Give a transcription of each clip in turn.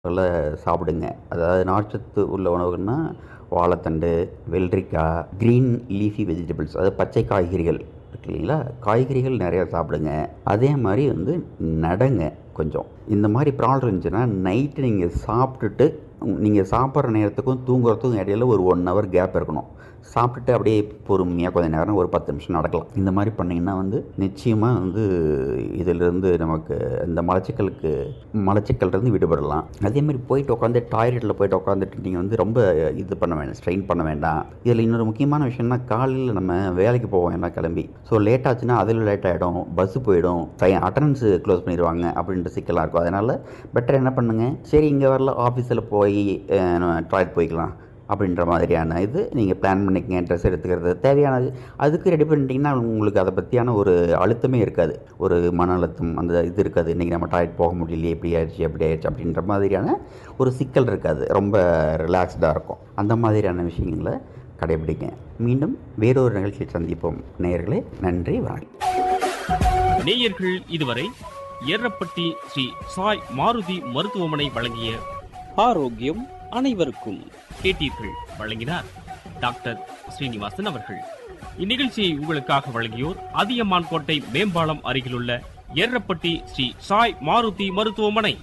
உணவுகளை சாப்பிடுங்க அதாவது நார்ச்சத்து உள்ள உணவுகள்னா வாழைத்தண்டு வெள்ளரிக்காய் க்ரீன் லீஃபி வெஜிடபிள்ஸ் அதாவது பச்சை காய்கறிகள் இருக்கு இல்லைங்களா காய்கறிகள் நிறையா சாப்பிடுங்க அதே மாதிரி வந்து நடங்க கொஞ்சம் இந்த மாதிரி ப்ராப்ளம் இருந்துச்சுன்னா நைட்டு நீங்கள் சாப்பிட்டுட்டு நீங்கள் சாப்பிட்ற நேரத்துக்கும் தூங்குறதுக்கும் இடையில ஒரு ஒன் ஹவர் கேப் இருக்கணும் சாப்பிட்டுட்டு அப்படியே பொறுமையாக கொஞ்ச நேரம் ஒரு பத்து நிமிஷம் நடக்கலாம் இந்த மாதிரி பண்ணிங்கன்னா வந்து நிச்சயமாக வந்து இதிலிருந்து நமக்கு இந்த மலச்சிக்கலுக்கு மலச்சிக்கல்லேருந்து விடுபடலாம் அதே மாதிரி போயிட்டு உட்காந்து டாய்லெட்டில் போயிட்டு உட்காந்துட்டு நீங்கள் வந்து ரொம்ப இது பண்ண வேண்டாம் ஸ்ட்ரெயின் பண்ண வேண்டாம் இதில் இன்னொரு முக்கியமான விஷயம்னா காலையில் நம்ம வேலைக்கு போவோம் எல்லாம் கிளம்பி ஸோ லேட் ஆச்சுன்னா அதில் லேட் ஆகிடும் பஸ்ஸு போயிடும் அட்டண்டன்ஸ் க்ளோஸ் பண்ணிடுவாங்க அப்படின்ற சிக்கலாக இருக்கும் அதனால் பெட்டர் என்ன பண்ணுங்க சரி இங்கே வரல ஆஃபீஸில் போய் டாய்லெட் போய்க்கலாம் அப்படின்ற மாதிரியான இது நீங்கள் பிளான் பண்ணிக்கங்க ட்ரெஸ் எடுத்துக்கிறது தேவையானது அதுக்கு ரெடி பண்ணிட்டீங்கன்னா உங்களுக்கு அதை பற்றியான ஒரு அழுத்தமே இருக்காது ஒரு மன அழுத்தம் அந்த இது இருக்காது இன்றைக்கி நம்ம டாய்லெட் போக முடியலையே இப்படி ஆயிடுச்சு அப்படி ஆயிடுச்சு அப்படின்ற மாதிரியான ஒரு சிக்கல் இருக்காது ரொம்ப ரிலாக்ஸ்டாக இருக்கும் அந்த மாதிரியான விஷயங்களை கடைபிடிங்க மீண்டும் வேறொரு நிகழ்ச்சியை சந்திப்போம் நேயர்களே நன்றி வணக்கம் நேயர்கள் இதுவரை ஏரப்பட்டி ஸ்ரீ சாய் மாருதி மருத்துவமனை வழங்கிய ஆரோக்கியம் அனைவருக்கும் கேட்டீர்கள் வழங்கினார் டாக்டர் ஸ்ரீனிவாசன் அவர்கள் இந்நிகழ்ச்சியை உங்களுக்காக வழங்கியோர் அதியமான் கோட்டை மேம்பாலம் அருகிலுள்ள ஏரப்பட்டி ஸ்ரீ சாய் மாருதி மருத்துவமனை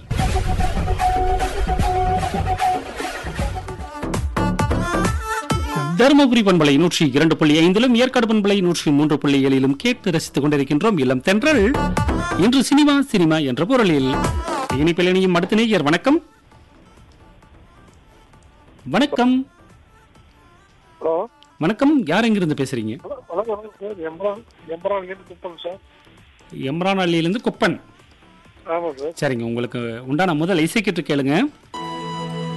தருமபுரி பண்பலை நூற்றி இரண்டு புள்ளி ஐந்திலும் ஏற்காடு பண்பலை நூற்றி மூன்று புள்ளி ஏழிலும் கேட்டு ரசித்துக் கொண்டிருக்கின்றோம் இளம் தென்றல் இன்று சினிமா சினிமா என்ற பொருளில் இனிப்பில் இணையும் அடுத்த நேயர் வணக்கம் வணக்கம் ஹலோ வணக்கம் யார் எங்கிருந்து பேசுறீங்க வணக்கம் வணக்கம் சார் எம்பரான் எம்பரான்லேருந்து கூப்பிட்டோம் சார் எம்ரான் அள்ளியிலிருந்து குப்பன் ஆமாம் சார் சரிங்க உங்களுக்கு உண்டான முதல் இசைக்கிட்டு கேளுங்க